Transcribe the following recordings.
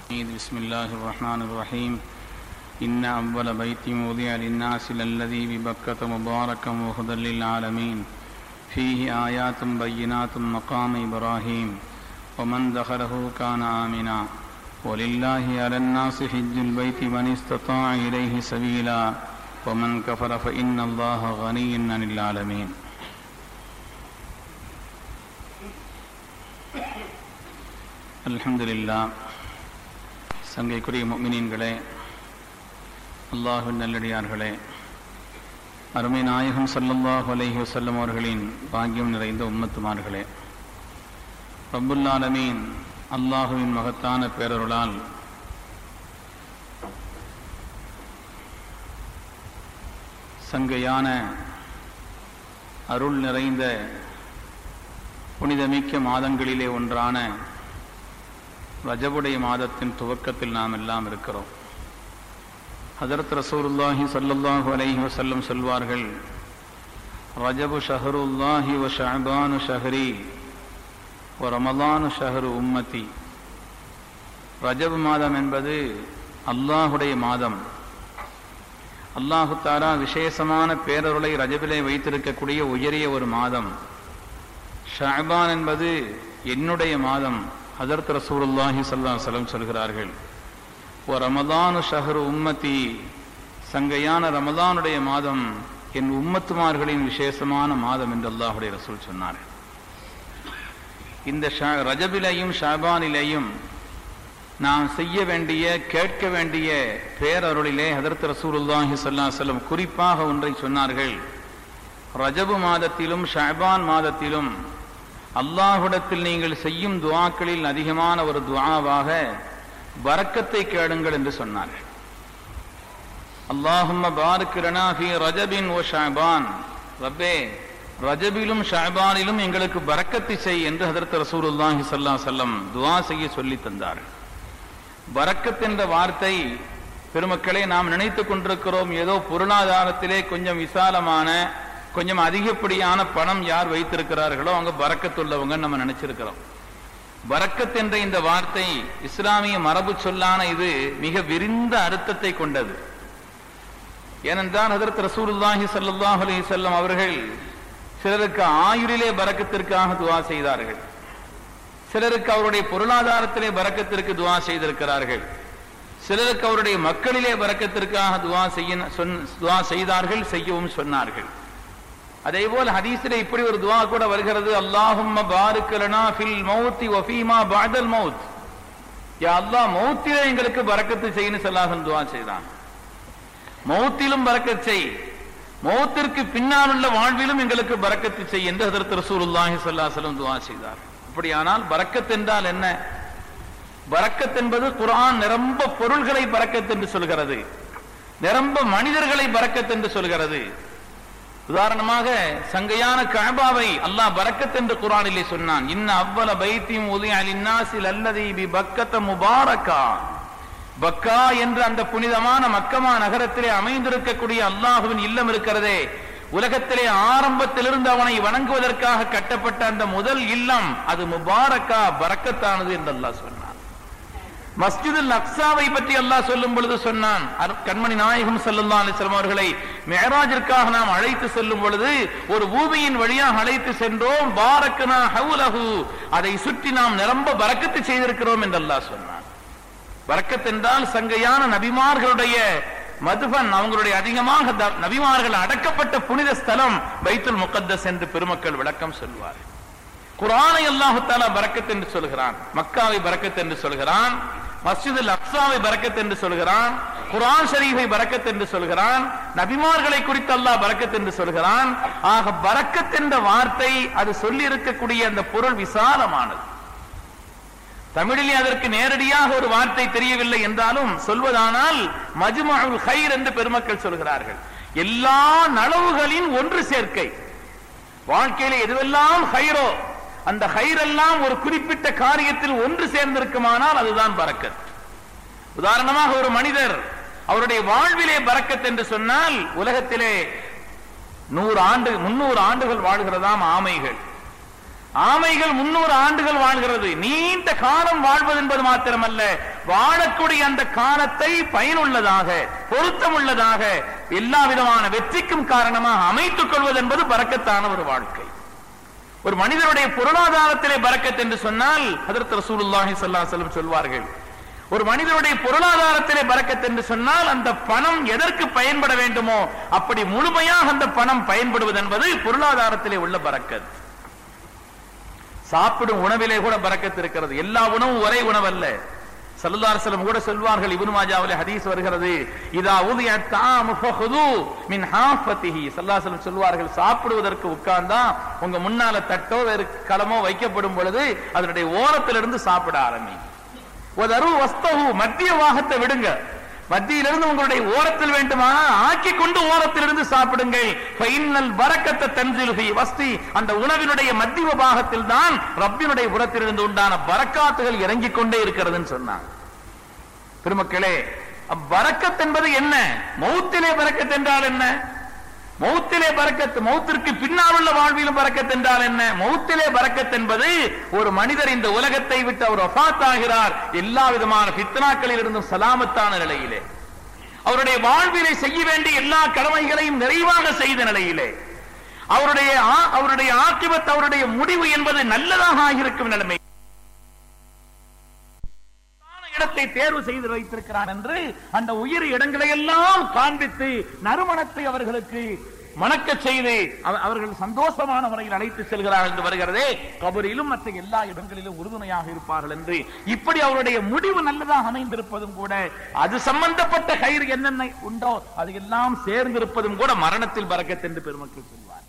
بسم الله الرحمن الرحيم إن أول بيت وضع للناس للذي ببكة مباركا وهدى للعالمين فيه آيات بينات مقام إبراهيم ومن دخله كان آمنا ولله على الناس حج البيت من استطاع إليه سبيلا ومن كفر فإن الله غني عن العالمين الحمد لله சங்கைக்குரிய முக்மினீன்களே அல்லாஹின் நல்லடியார்களே அருமை நாயகம் சல்லல்லாஹு அலைஹி வஸல்லம் அவர்களின் பாக்கியம் நிறைந்த உம்மத்துமார்களே ரப்புல்லாலமீன் அல்லாஹுவின் மகத்தான பேரருளால் சங்கையான அருள் நிறைந்த புனிதமிக்க மாதங்களிலே ஒன்றான ரஜபுடைய மாதத்தின் துவக்கத்தில் நாம் எல்லாம் இருக்கிறோம் ஹதரத் ரசூலுல்லாஹி சல்லல்லாஹு அலைஹி வஸல்லம் சொல்வார்கள் ரஜபு ஷஹருல்லாஹி வ ஷஅபானு ஷஹரி வ ரமலானு ஷஹரு உம்மதி ரஜபு மாதம் என்பது அல்லாஹுடைய மாதம் அல்லாஹு தாரா விசேஷமான பேரருளை ரஜபிலே வைத்திருக்கக்கூடிய உயரிய ஒரு மாதம் ஷாபான் என்பது என்னுடைய மாதம் ஹதரத் ரசூலுல்லாஹி சல்லா சலம் சொல்கிறார்கள் ஓ ரமதானு ஷஹரு உம்மத்தி சங்கையான ரமதானுடைய மாதம் என் உம்மத்துமார்களின் விசேஷமான மாதம் என்று அல்லாஹுடைய ரசூல் சொன்னார்கள் இந்த ரஜபிலையும் ஷாபானிலேயும் நாம் செய்ய வேண்டிய கேட்க வேண்டிய பேரருளிலே ஹதரத் ரசூலுல்லாஹி சல்லா செல்லம் குறிப்பாக ஒன்றை சொன்னார்கள் ரஜபு மாதத்திலும் ஷாபான் மாதத்திலும் அல்லாஹுடத்தில் நீங்கள் செய்யும் துவாக்களில் அதிகமான ஒரு துவாவாக வரக்கத்தை கேளுங்கள் என்று சொன்னார்கள் அல்லாஹும்ம பாருக்கிறனா ஃபி ரஜபின் ஓ ஷாபான் ரப்பே ரஜபிலும் ஷாபானிலும் எங்களுக்கு பரக்கத்தை செய் என்று ஹதரத் ரசூலுல்லாஹி சல்லா செல்லம் துவா செய்ய சொல்லி தந்தார்கள் பரக்கத் என்ற வார்த்தை பெருமக்களே நாம் நினைத்துக் கொண்டிருக்கிறோம் ஏதோ பொருளாதாரத்திலே கொஞ்சம் விசாலமான கொஞ்சம் அதிகப்படியான பணம் யார் வைத்திருக்கிறார்களோ அவங்க பறக்கத்துள்ளவங்க நம்ம நினைச்சிருக்கிறோம் பறக்கத் என்ற இந்த வார்த்தை இஸ்லாமிய மரபு சொல்லான இது மிக விரிந்த அர்த்தத்தை கொண்டது ஏனென்றால் ஹதரத் ரசூலுல்லாஹி சல்லாஹ் அலி செல்லம் அவர்கள் சிலருக்கு ஆயுளிலே பறக்கத்திற்காக துவா செய்தார்கள் சிலருக்கு அவருடைய பொருளாதாரத்திலே பறக்கத்திற்கு துவா செய்திருக்கிறார்கள் சிலருக்கு அவருடைய மக்களிலே பறக்கத்திற்காக துவா செய்ய துவா செய்தார்கள் செய்யவும் சொன்னார்கள் அதே போல் ஹதீஸிலே இப்படி ஒரு துவா கூட வருகிறது அல்லாஹும் பாருக்கலனா ஃபில் மௌத்தி வஃபீமா பாதல் மௌத் யா அல்லாஹ் மௌத்திலே எங்களுக்கு பறக்கத்து செய்யணும் சொல்லாஹன் துவா செய்தான் மௌத்திலும் பறக்கத் செய் மௌத்திற்கு பின்னால் உள்ள வாழ்விலும் எங்களுக்கு பறக்கத்து செய் என்று ஹதரத் ரசூலுல்லாஹி ஸல்லல்லாஹு அலைஹி துவா செய்தார் அப்படியானால் பறக்கத் என்றால் என்ன பறக்கத் என்பது குர்ஆன் நிரம்ப பொருள்களை பறக்கத் என்று சொல்கிறது நிரம்ப மனிதர்களை பறக்கத் என்று சொல்கிறது உதாரணமாக சங்கையான கஅபாவை அல்லாஹ் பரக்கத் என்று குர்ஆனிலே சொன்னான் இன்ன அவ்வல பைத்தியும் உதய அலின்னாசில் அல்லதி பி பக்கத்த முபாரக்கா பக்கா என்ற அந்த புனிதமான மக்கமா நகரத்திலே அமைந்திருக்கக்கூடிய அல்லாஹுவின் இல்லம் இருக்கிறதே உலகத்திலே ஆரம்பத்திலிருந்து அவனை வணங்குவதற்காக கட்டப்பட்ட அந்த முதல் இல்லம் அது முபாரக்கா பரக்கத்தானது என்று அல்லாஹ் சொன்னான் மஸ்ஜிதுல் அக்ஸாவை பற்றி அல்லாஹ் சொல்லும் பொழுது சொன்னான் கண்மணி நாயகம் சல்லல்லா அலிஸ்லாம் அவர்களை மேராஜிற்காக நாம் அழைத்து செல்லும் பொழுது ஒரு பூமியின் வழியாக அழைத்து சென்றோம் பாரக்கனா ஹவுலஹு அதை சுற்றி நாம் நிரம்ப பறக்கத்து செய்திருக்கிறோம் என்று அல்லாஹ் சொன்னான் பறக்கத் என்றால் சங்கையான நபிமார்களுடைய மதுபன் அவங்களுடைய அதிகமாக நபிமார்கள் அடக்கப்பட்ட புனித ஸ்தலம் பைத்துல் முகத்தஸ் என்று பெருமக்கள் விளக்கம் சொல்வார்கள் குரானை அல்லாஹு தாலா பரக்கத் என்று சொல்கிறான் மக்காவை பரக்கத் என்று சொல்கிறான் மஸ்ஜிதுல் அக்ஸாவை பரக்கத் என்று சொல்கிறான் குரான் ஷரீஃபை பரக்கத் என்று சொல்கிறான் நபிமார்களை குறித்து அல்லாஹ் பரக்கத் என்று சொல்கிறான் ஆக பரக்கத் என்ற வார்த்தை அது சொல்லி இருக்கக்கூடிய அந்த பொருள் விசாலமானது தமிழிலே அதற்கு நேரடியாக ஒரு வார்த்தை தெரியவில்லை என்றாலும் சொல்வதானால் மஜ்மஉல் ஹைர் என்று பெருமக்கள் சொல்கிறார்கள் எல்லா நலவுகளின் ஒன்று சேர்க்கை வாழ்க்கையில எதுவெல்லாம் ஹைரோ அந்த ஹைரெல்லாம் ஒரு குறிப்பிட்ட காரியத்தில் ஒன்று சேர்ந்திருக்குமானால் அதுதான் பறக்கத் உதாரணமாக ஒரு மனிதர் அவருடைய வாழ்விலே பறக்கத் என்று சொன்னால் உலகத்திலே நூறு ஆண்டு முன்னூறு ஆண்டுகள் வாழ்கிறதாம் ஆமைகள் ஆமைகள் முன்னூறு ஆண்டுகள் வாழ்கிறது நீண்ட காலம் வாழ்வது என்பது மாத்திரமல்ல வாழக்கூடிய அந்த காலத்தை பயனுள்ளதாக பொருத்தமுள்ளதாக எல்லா விதமான வெற்றிக்கும் காரணமாக அமைத்துக் கொள்வது என்பது பறக்கத்தான ஒரு வாழ்க்கை ஒரு மனிதனுடைய பொருளாதாரத்திலே பறக்கத் என்று சொன்னால் அதற்கு ரசூலுல்லாஹி ஸல்லல்லாஹு அலைஹி வஸல்லம் சொல்வார்கள் ஒரு மனிதனுடைய பொருளாதாரத்திலே பறக்கத் என்று சொன்னால் அந்த பணம் எதற்கு பயன்பட வேண்டுமோ அப்படி முழுமையாக அந்த பணம் பயன்படுவது என்பது பொருளாதாரத்திலே உள்ள பறக்கத் சாப்பிடும் உணவிலே கூட பறக்கத் இருக்கிறது எல்லா உணவும் ஒரே உணவல்ல சல்லல்லாஹு அலைஹி கூட சொல்வார்கள் இப்னு மாஜாவிலே ஹதீஸ் வருகிறது இதா உதிய தாமு ஃபஹுது மின் ஹாஃபத்திஹி ஸல்லல்லாஹு அலைஹி சொல்வார்கள் சாப்பிடுவதற்கு உட்கார்ந்தா உங்க முன்னால தட்டோ வேறு களமோ வைக்கப்படும் பொழுது அதனுடைய ஓரத்திலிருந்து சாப்பிட ஆரம்பி ஒதரு வஸ்தஹு மத்திய வாகத்தை விடுங்க மத்தியிலிருந்து உங்களுடைய ஓரத்தில் வேண்டுமா ஆக்கி கொண்டு ஓரத்திலிருந்து சாப்பிடுங்கள் ஃபைனல் வரக்கத்தை தன்சில் ஃபி வஸ்தி அந்த உணவினுடைய மத்திய பாகத்தில் தான் ரப்பினுடைய புறத்திலிருந்து உண்டான பரக்காத்துகள் இறங்கிக் கொண்டே இருக்கிறதுன்னு சொன்னாங்க பெருமக்களே பரக்கத் என்பது என்ன மௌத்திலே பரக்கத் என்றால் என்ன மௌத்திலே பறக்கத் மௌத்திற்கு பின்னால் உள்ள வாழ்விலும் பறக்கத் என்றால் என்ன மௌத்திலே பறக்கத் என்பது ஒரு மனிதர் இந்த உலகத்தை விட்டு அவர் ஒஃபாத் ஆகிறார் எல்லா விதமான பித்னாக்களில் இருந்தும் சலாமத்தான நிலையிலே அவருடைய வாழ்விலே செய்ய வேண்டிய எல்லா கடமைகளையும் நிறைவாக செய்த நிலையிலே அவருடைய ஆ- அவருடைய ஆக்கிபத் அவருடைய முடிவு என்பது நல்லதாக ஆகியிருக்கும் நிலைமை சரியான இடத்தை தேர்வு செய்து வைத்திருக்கிறான் என்று அந்த உயிர் இடங்களை எல்லாம் காண்பித்து நறுமணத்தை அவர்களுக்கு மணக்கச் செய்து அவ- அவர்கள் சந்தோஷமான முறையில் அழைத்து செல்கிறார் என்று வருகிறதே கபரிலும் மற்ற எல்லா இடங்களிலும் உறுதுணையாக இருப்பார்கள் என்று இப்படி அவருடைய முடிவு நல்லதாக அமைந்திருப்பதும் கூட அது சம்பந்தப்பட்ட கயிறு என்னென்ன உண்டோ அது எல்லாம் சேர்ந்திருப்பதும் கூட மரணத்தில் பறக்கத் என்று பெருமக்கள் சொல்வார்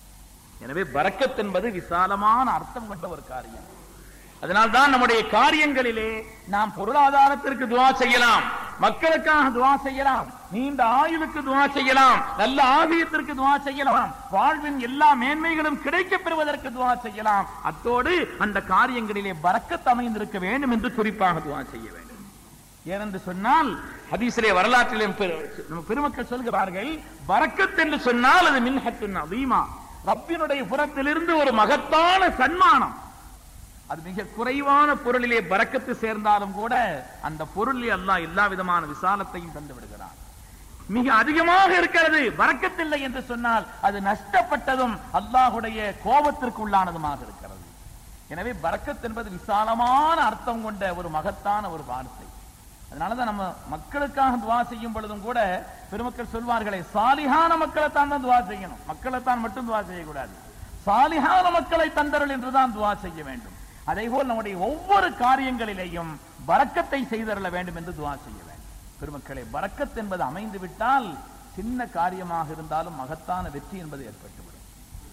எனவே பரக்கத் என்பது விசாலமான அர்த்தம் கொண்ட ஒரு காரியம் அதனால்தான் நம்முடைய காரியங்களிலே நாம் பொருளாதாரத்திற்கு துவா செய்யலாம் மக்களுக்காக துவா செய்யலாம் நீண்ட ஆயுளுக்கு துவா செய்யலாம் நல்ல ஆகியத்திற்கு துவா செய்யலாம் வாழ்வின் எல்லா மேன்மைகளும் கிடைக்கப் பெறுவதற்கு துவா செய்யலாம் அத்தோடு அந்த காரியங்களிலே பரக்கத் அமைந்திருக்க வேண்டும் என்று குறிப்பாக துவா செய்ய வேண்டும் ஏனென்று சொன்னால் ஹதீஸிலே வரலாற்றிலே பெரு- நம்ம பெருமக்கள் சொல்கிறார்கள் பரக்கத் என்று சொன்னால் அது மின்ஹத்துன் அதீமா ரப்பினுடைய புறத்திலிருந்து ஒரு மகத்தான சன்மானம் அது மிக குறைவான பொருளிலே பறக்கத்து சேர்ந்தாலும் கூட அந்த பொருளில் அல்லாஹ் எல்லா விதமான விசாலத்தையும் தந்து விடுகிறார் மிக அதிகமாக இருக்கிறது பறக்கத்தில்லை என்று சொன்னால் அது நஷ்டப்பட்டதும் அல்லாஹுடைய கோபத்திற்கு உள்ளானதுமாக இருக்கிறது எனவே பரக்கத் என்பது விசாலமான அர்த்தம் கொண்ட ஒரு மகத்தான ஒரு வார்த்தை அதனாலதான் நம்ம மக்களுக்காக துவா செய்யும் பொழுதும் கூட பெருமக்கள் சொல்வார்களே சாலிஹான மக்களைத்தான் தான் துவா செய்யணும் மக்களைத்தான் மட்டும் துவா செய்யக்கூடாது சாலிஹான மக்களை தந்தருள் என்றுதான் துவா செய்ய வேண்டும் அதே போல் நம்முடைய ஒவ்வொரு காரியங்களிலேயும் பரக்கத்தை செய்தருள வேண்டும் என்று துவா செய்ய வேண்டும் பெருமக்களே பரக்கத் என்பது அமைந்து விட்டால் சின்ன காரியமாக இருந்தாலும் மகத்தான வெற்றி என்பது ஏற்பட்டுவிடும்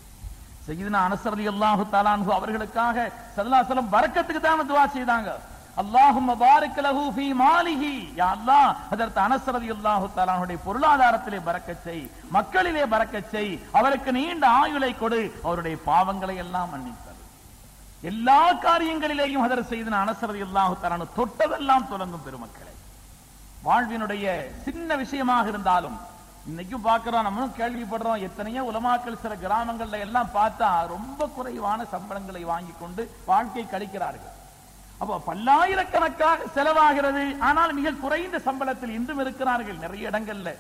சையீதுனா அனஸ் ரலியல்லாஹு தஆலாஹு அவர்களுக்காக ஸல்லல்லாஹு பரக்கத்துக்கு தான் துஆ செய்தாங்க அல்லாஹும்ம பாரிக் லஹு ஃபீ மாலிஹி யா அல்லாஹ் ஹஜரத் அனஸ் ரலியல்லாஹு தஆலாஹுடைய பொருளாதாரத்திலே பரக்கத் செய் மக்களிலே பரக்கத் செய் அவருக்கு நீண்ட ஆயுளை கொடு அவருடைய பாவங்களை எல்லாம் மன்னித்தது எல்லா காரியங்களிலேயும் ஹஜரத் சையீதுனா அனஸ் ரலியல்லாஹு தஆலா தொட்டதெல்லாம் தொடங்கும் பெருமக்களே வாழ்வினுடைய சின்ன விஷயமாக இருந்தாலும் இன்னைக்கும் பார்க்கிறோம் நம்மளும் கேள்விப்படுறோம் எத்தனையோ உலமாக்கள் சில கிராமங்கள்ல எல்லாம் பார்த்தா ரொம்ப குறைவான சம்பளங்களை வாங்கி கொண்டு வாழ்க்கை கழிக்கிறார்கள் அப்போ பல்லாயிரக்கணக்காக செலவாகிறது ஆனால் மிக குறைந்த சம்பளத்தில் இன்றும் இருக்கிறார்கள் நிறைய இடங்கள்ல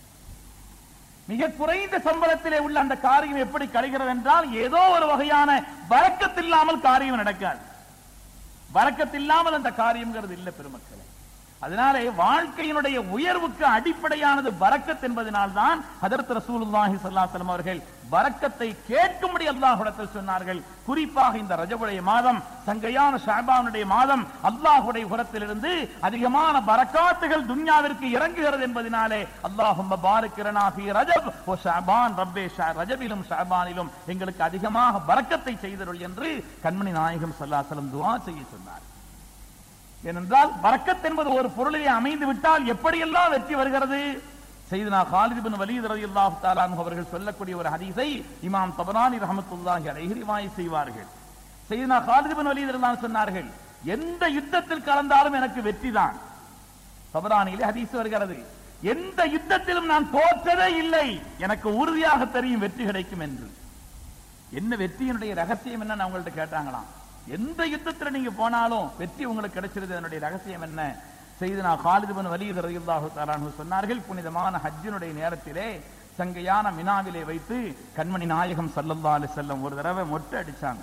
மிக குறைந்த சம்பளத்திலே உள்ள அந்த காரியம் எப்படி கழிகிறது என்றால் ஏதோ ஒரு வகையான வரக்கத்தில்லாமல் காரியம் நடக்காது வரக்கத்தில்லாமல் அந்த காரியம்ங்கிறது இல்ல பெருமக்களே அதனாலே வாழ்க்கையினுடைய உயர்வுக்கு அடிப்படையானது பரக்கத் என்பதனால்தான் ஹதரத் ரசூலுல்லாஹி ஸல்லல்லாஹு அலைஹி வஸல்லம் அவர்கள் பரக்கத்தை கேட்கும்படி அல்லாஹ்விடத்தில் சொன்னார்கள் குறிப்பாக இந்த ரஜபுடைய மாதம் சங்கையான ஷாபானுடைய மாதம் அல்லாஹ்வுடைய புறத்திலிருந்து அதிகமான பரக்காத்துகள் துன்யாவிற்கு இறங்குகிறது என்பதனாலே அல்லாஹும்ம பாரிக்கிறனா ஃபீ ரஜப் ஓ ஷாபான் ரப்பே ஷா- ரஜபிலும் ஷாபானிலும் எங்களுக்கு அதிகமாக பரக்கத்தை செய்தருள் என்று கண்மணி நாயகம் ஸல்லல்லாஹு அலைஹி வஸல்லம் துஆ செய்ய சொன்னார் ஏனென்றால் பரக்கத் என்பது ஒரு பொருளிலே அமைந்து விட்டால் எப்படியெல்லாம் வெற்றி வருகிறது செய்தனா காலித் பின் வலீத் ரலியல்லாஹு தஆலா அன்ஹு அவர்கள் சொல்லக்கூடிய ஒரு ஹதீஸை இமாம் தபரானி ரஹ்மத்துல்லாஹி அலைஹி ரிவாயத் செய்வார்கள் செய்தனா காலித் பின் வலீத் ரலியல்லாஹு சொன்னார்கள் எந்த யுத்தத்தில் கலந்தாலும் எனக்கு வெற்றிதான் தபரானியிலே ஹதீஸ் வருகிறது எந்த யுத்தத்திலும் நான் தோற்றதே இல்லை எனக்கு உறுதியாக தெரியும் வெற்றி கிடைக்கும் என்று என்ன வெற்றியினுடைய ரகசியம் என்னன்னு அவங்கள்ட்ட கேட்டாங்களாம் எந்த யுத்தத்துல நீங்க போனாலும் வெற்றி உங்களுக்கு கிடைச்சிருது அதனுடைய ரகசியம் என்ன செய்தனா காலிது பின் வலீத் ரலியல்லாஹு தஆலா சொன்னார்கள் புனிதமான ஹஜ்ஜினுடைய நேரத்திலே சங்கையான மினாவிலே வைத்து கண்மணி நாயகம் ஸல்லல்லாஹு அலைஹி வஸல்லம் ஒரு தடவை மொட்டை அடிச்சாங்க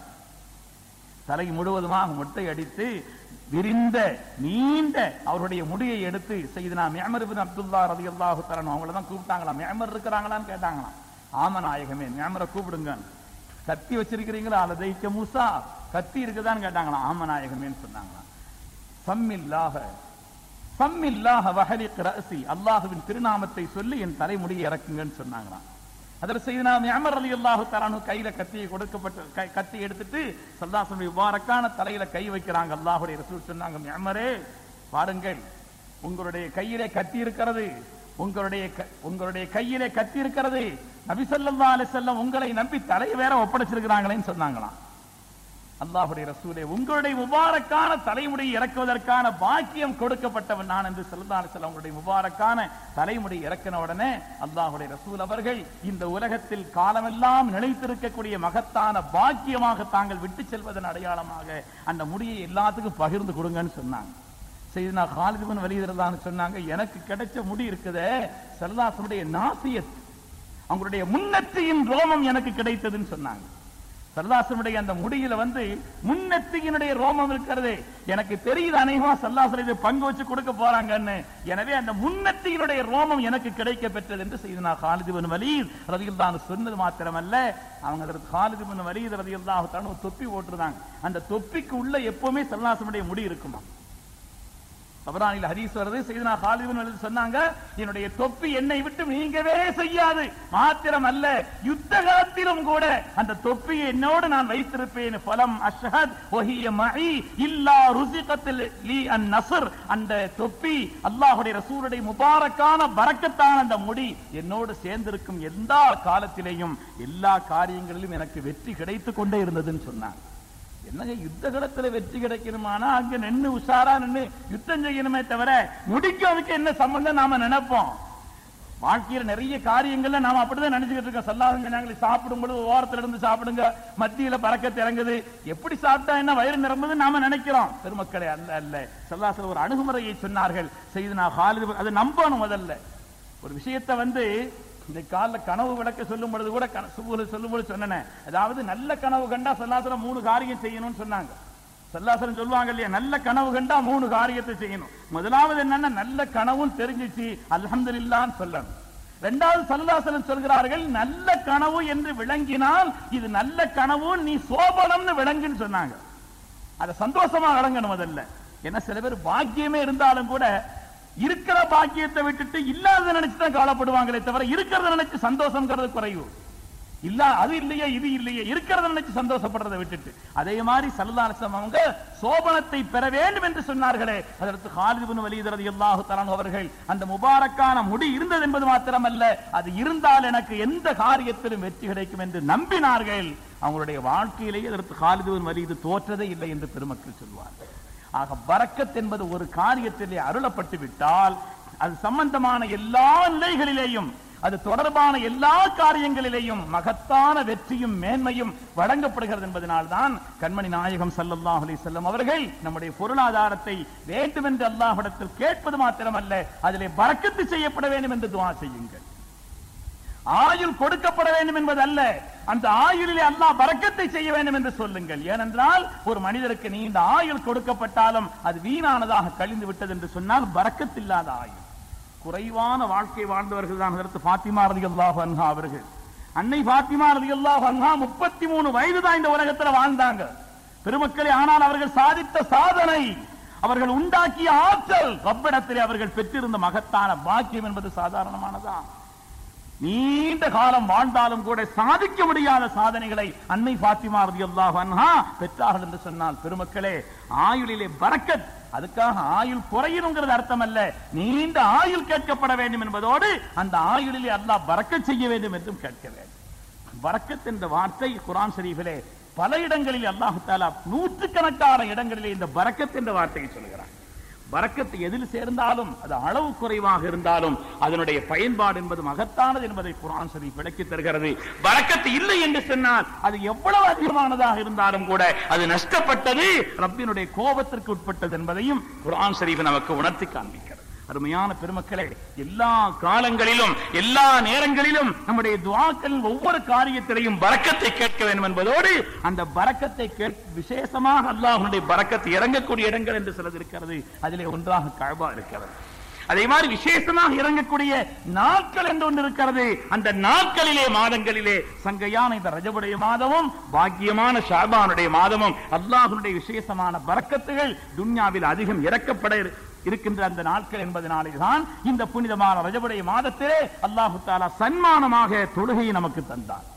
தலை முழுவதுமாக மொட்டை அடித்து விரிந்த நீண்ட அவருடைய முடியை எடுத்து செய்தனா மியமர் பின் அப்துல்லா ரலியல்லாஹு தஆலா அவங்கள தான் கூப்பிட்டாங்களாம் மியமர் இருக்கிறாங்களான்னு கேட்டாங்களாம் ஆமா நாயகமே மியமரை கூப்பிடுங்க கத்தி வச்சிருக்கிறீங்களா அலதைக்க மூசா கத்தி இருக்குதான்னு கேட்டாங்களாம் ஆமா நாயகமேன்னு சொன்னாங்களாம் சம்மில்லாக சம்மில்லாக வஹலிக் ரஅசி அல்லாஹ்வின் திருநாமத்தை சொல்லி என் தலைமுடியை இறக்குங்கன்னு சொன்னாங்களாம் அதில் செய்து நாம் அமர் அலி அல்லாஹு தரானு கையில கத்தியை கொடுக்கப்பட்ட கை- கத்தி எடுத்துட்டு சல்லாசம் முபாரக்கான தலையில கை வைக்கிறாங்க அல்லாஹுடைய ரசூல் சொன்னாங்க அமரே பாருங்கள் உங்களுடைய கையிலே கத்தி இருக்கிறது உங்களுடைய க- உங்களுடைய கையிலே கத்தி இருக்கிறது நபி ஸல்லல்லாஹு அலைஹி வஸல்லம் உங்களை நம்பி தலையை வேற ஒப்படைச்சிருக்கிறாங்களேன்னு சொன்னாங்களாம் அல்லாஹுடைய ரசூலே உங்களுடைய முபாரக்கான தலைமுடி இறக்குவதற்கான பாக்கியம் கொடுக்கப்பட்டவன் நான் என்று சொல்லலாம் உங்களுடைய முபாரக்கான தலைமுடி இறக்கின உடனே அல்லாஹுடைய ரசூல் அவர்கள் இந்த உலகத்தில் காலமெல்லாம் நிலைத்திருக்கக்கூடிய மகத்தான பாக்கியமாக தாங்கள் விட்டு செல்வதன் அடையாளமாக அந்த முடியை எல்லாத்துக்கும் பகிர்ந்து கொடுங்கன்னு சொன்னாங்க செய்து நான் காலிதுபன் வெளியிடுறதான்னு சொன்னாங்க எனக்கு கிடைச்ச முடி இருக்குதே சல்லாசனுடைய நாசியத் அவங்களுடைய முன்னெற்றியின் ரோமம் எனக்கு கிடைத்ததுன்னு சொன்னாங்க சல்லாசனுடைய அந்த முடியில வந்து முன்னெத்தியினுடைய ரோமம் இருக்கிறது எனக்கு தெரியுது அநேகமா சல்லாசன் இதை பங்கு வச்சு கொடுக்க போறாங்கன்னு எனவே அந்த முன்னெத்தியினுடைய ரோமம் எனக்கு கிடைக்க பெற்றது என்று செய்து நான் காலிதுபன் வலீத் ரதியில் தான் சொன்னது மாத்திரமல்ல அவங்க அதற்கு காலிதுபன் வலீத் ரதியில் தான் ஒரு தொப்பி ஓட்டுறாங்க அந்த தொப்பிக்கு உள்ள எப்பவுமே சல்லாசனுடைய முடி இருக்குமா தபரானில் ஹதீஸ் வருது செய்தனா ஹாலிபின் வலீத் சொன்னாங்க என்னுடைய தொப்பி என்னை விட்டு நீங்கவே செய்யாது மாத்திரம் அல்ல யுத்த காலத்திலும் கூட அந்த தொப்பியை என்னோடு நான் வைத்திருப்பேன் பலம் அஷ்ஹத் ஒஹிய மஹி இல்லா ருசிகத்தில் லீ அன் நஸ்ர் அந்த தொப்பி அல்லாஹ்வுடைய ரசூலுடைய முபாரக்கான பரக்கத்தான அந்த முடி என்னோடு சேர்ந்திருக்கும் எந்த காலத்திலேயும் எல்லா காரியங்களிலும் எனக்கு வெற்றி கிடைத்துக் கொண்டே இருந்ததுன்னு சொன்னாங்க என்னங்க யுத்த களத்துல வெற்றி கிடைக்கணுமானா அங்க நின்னு உஷாரா நின்னு யுத்தம் செய்யணுமே தவிர முடிக்கும் அதுக்கு என்ன சம்பந்தம் நாம நினைப்போம் வாழ்க்கையில நிறைய காரியங்கள்ல நாம அப்படிதான் நினைச்சுக்கிட்டு இருக்கோம் சொல்லாதுங்க நாங்களே சாப்பிடும் பொழுது ஓரத்துல இருந்து சாப்பிடுங்க மத்தியில பறக்கத்து இறங்குது எப்படி சாப்பிட்டா என்ன வயிறு நிரம்புது நாம நினைக்கிறோம் பெருமக்களே அல்ல அல்ல சொல்லாசல ஒரு அணுகுமுறையை சொன்னார்கள் செய்து நான் ஹாலிது அதை நம்பணும் முதல்ல ஒரு விஷயத்தை வந்து இந்த காலைல கனவு விளக்க சொல்லும் பொழுது கூட கன- சுபுல சொல்லும் பொழுது சொன்னேன் அதாவது நல்ல கனவு கண்டா சல்லாசலம் மூணு காரியம் செய்யணும்னு சொன்னாங்க சல்லாசலம் சொல்லுவாங்க இல்லையா நல்ல கனவு கண்டா மூணு காரியத்தை செய்யணும் முதலாவது என்னன்னா நல்ல கனவும் தெரிஞ்சிச்சு அல்ஹம்துலில்லாஹ்னு சொல்லணும் ரெண்டாவது சல்லாசலம் சொல்கிறார்கள் நல்ல கனவு என்று விளங்கினால் இது நல்ல கனவு நீ சோபனம்னு விளங்குன்னு சொன்னாங்க அத சந்தோஷமா விளங்கணும் முதல்ல ஏன்னா சில பேர் பாக்கியமே இருந்தாலும் கூட இருக்கிற பாக்கியத்தை விட்டுட்டு இல்லாத நினைச்சு தான் கவலைப்படுவாங்களே தவிர இருக்கிறத நினைச்சு சந்தோஷம்ங்கிறது குறைவு இல்ல அது இல்லையே இது இல்லையே இருக்கிறத நினைச்சு சந்தோஷப்படுறதை விட்டுட்டு அதே மாதிரி சல்லாசம் அவங்க சோபனத்தை பெற வேண்டும் என்று சொன்னார்களே அதற்கு ஹாலிதுபின் வலிதரது எல்லாஹு தலான் அவர்கள் அந்த முபாரக்கான முடி இருந்தது என்பது மாத்திரமல்ல அது இருந்தால் எனக்கு எந்த காரியத்திலும் வெற்றி கிடைக்கும் என்று நம்பினார்கள் அவங்களுடைய வாழ்க்கையிலேயே அதற்கு ஹாலிதுபின் வலிது தோற்றதே இல்லை என்று பெருமக்கள் சொல்வார்கள் ஆக பரக்கத் என்பது ஒரு காரியத்திலே அருளப்பட்டு விட்டால் அது சம்பந்தமான எல்லா நிலைகளிலேயும் அது தொடர்பான எல்லா காரியங்களிலேயும் மகத்தான வெற்றியும் மேன்மையும் வழங்கப்படுகிறது என்பதனால்தான் கண்மணி நாயகம் ஸல்லல்லாஹு அலைஹி வஸல்லம் அவர்கள் நம்முடைய பொருளாதாரத்தை வேண்டுமென்று அல்லாஹ்விடத்தில் கேட்பது மாத்திரமல்ல அதிலே பரக்கத்து செய்யப்பட வேண்டும் என்று துஆ செய்யுங்கள் ஆயுள் கொடுக்கப்பட வேண்டும் என்பது அல்ல அந்த ஆயுளிலே அல்லாஹ் பரக்கத்தை செய்ய வேண்டும் என்று சொல்லுங்கள் ஏனென்றால் ஒரு மனிதருக்கு நீண்ட ஆயுள் கொடுக்கப்பட்டாலும் அது வீணானதாக கழிந்து விட்டது என்று சொன்னால் பரக்கத்தில்லாத ஆயுள் குறைவான வாழ்க்கை வாழ்ந்தவர்கள் தான் அதற்கு பாத்திமா ரலியல்லாஹு அன்ஹா அவர்கள் அன்னை பாத்திமா ரலியல்லாஹு அன்ஹா முப்பத்தி மூணு வயது தான் இந்த உலகத்துல வாழ்ந்தாங்க பெருமக்களே ஆனால் அவர்கள் சாதித்த சாதனை அவர்கள் உண்டாக்கிய ஆற்றல் ரப்பிடத்திலே அவர்கள் பெற்றிருந்த மகத்தான பாக்கியம் என்பது சாதாரணமானதா நீண்ட காலம் வாழ்ந்தாலும் கூட சாதிக்க முடியாத சாதனைகளை அன்னை பாத்திமா ரலியல்லாஹு அன்ஹா பெற்றார்கள் என்று சொன்னால் பெருமக்களே ஆயுளிலே பரக்கத் அதுக்காக ஆயுள் குறையணுங்கிறது அர்த்தம் அல்ல நீண்ட ஆயுள் கேட்கப்பட வேண்டும் என்பதோடு அந்த ஆயுளிலே அல்லாஹ் பரக்கத் செய்ய வேண்டும் என்றும் கேட்க வேண்டும் பரக்கத் என்ற வார்த்தை குர்ஆன் ஷரீஃபிலே பல இடங்களில் அல்லாஹு தாலா நூற்றுக்கணக்கான இடங்களிலே இந்த பரக்கத் என்ற வார்த்தையை சொல்கிறார் பறக்கத்து எதில் சேர்ந்தாலும் அது அளவு குறைவாக இருந்தாலும் அதனுடைய பயன்பாடு என்பது மகத்தானது என்பதை குரான் சரி விளக்கி தருகிறது பறக்கத்து இல்லை என்று சொன்னால் அது எவ்வளவு அதிகமானதாக இருந்தாலும் கூட அது நஷ்டப்பட்டது ரப்பினுடைய கோபத்திற்கு உட்பட்டது என்பதையும் குரான் ஷரீஃப் நமக்கு உணர்த்தி காண்பிக்கிறது அருமையான பெருமக்களே எல்லா காலங்களிலும் எல்லா நேரங்களிலும் நம்முடைய துவாக்கள் ஒவ்வொரு காரியத்திலையும் பறக்கத்தை கேட்க வேண்டும் என்பதோடு அந்த பறக்கத்தை கேட் விசேஷமாக அல்லாஹ்வுடைய பறக்கத்து இறங்கக்கூடிய இடங்கள் என்று சிலது இருக்கிறது அதிலே ஒன்றாக கழபா இருக்கிறது அதே மாதிரி விசேஷமாக இறங்கக்கூடிய நாட்கள் என்று ஒன்று இருக்கிறது அந்த நாட்களிலே மாதங்களிலே சங்கையான இந்த ரஜபுடைய மாதமும் பாக்கியமான ஷாபானுடைய மாதமும் அல்லாஹ்வுடைய விசேஷமான பறக்கத்துகள் துன்யாவில் அதிகம் இறக்கப்பட இரு- இருக்கின்ற அந்த நாட்கள் என்பதனாலே தான் இந்த புனிதமான ரஜபுடைய மாதத்திலே அல்லாஹு தாலா சன்மானமாக தொழுகையை நமக்கு தந்தார்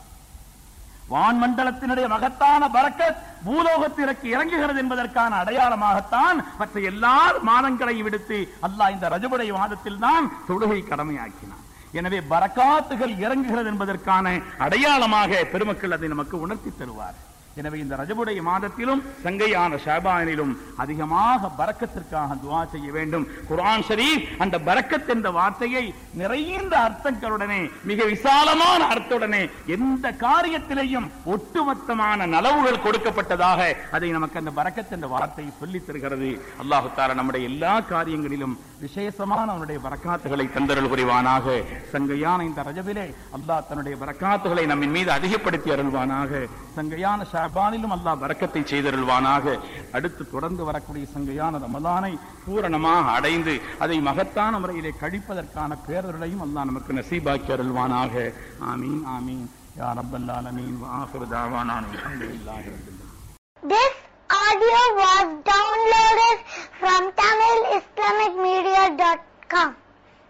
வான்மண்டலத்தினுடைய மகத்தான பரக்கத் பூலோகத்திற்கு இறங்குகிறது என்பதற்கான அடையாளமாகத்தான் மற்ற எல்லா மாதங்களை விடுத்து அல்லாஹ் இந்த ரஜபுடைய மாதத்தில் தான் தொழுகை கடமையாக்கினான் எனவே பரக்காத்துகள் இறங்குகிறது என்பதற்கான அடையாளமாக பெருமக்கள் அதை நமக்கு உணர்த்தி தருவார் எனவே இந்த ரஜபுடைய மாதத்திலும் சங்கையான ஷாபானிலும் அதிகமாக பரக்கத்திற்காக துவா செய்ய வேண்டும் குர்ஆன் ஷரீஃப் அந்த பரக்கத் என்ற வார்த்தையை நிறைந்த அர்த்தங்களுடனே மிக விசாலமான அர்த்தத்துடனே எந்த காரியத்திலேயும் ஒட்டுமொத்தமான நலவுகள் கொடுக்கப்பட்டதாக அதை நமக்கு அந்த பரக்கத் என்ற வார்த்தை சொல்லித் தருகிறது அல்லாஹு தாலா நம்முடைய எல்லா காரியங்களிலும் விசேஷமான அவனுடைய பரக்காத்துகளை தந்தருள் புரிவானாக சங்கையான இந்த ரஜபிலே அல்லாஹ் தன்னுடைய பரக்காத்துகளை நம்மின் மீது அதிகப்படுத்தி அருள்வானாக சங்கையான ஷாபானிலும் அல்லாஹ் பரக்கத்தை செய்தருள்வானாக அடுத்து தொடர்ந்து வரக்கூடிய சங்கையான ரமலானை பூரணமாக அடைந்து அதை மகத்தான முறையிலே கழிப்பதற்கான பேரருளையும் அல்லாஹ் நமக்கு நசீபாக்கி அருள்வானாக ஆமீன் ஆமீன் யா ரப்பல் ஆலமீன் வ ஆகிரு தாவானா அல்ஹம்துலில்லாஹி ரப்பில் ஆலமீன் This audio was downloaded from TamilIslamicMedia.com.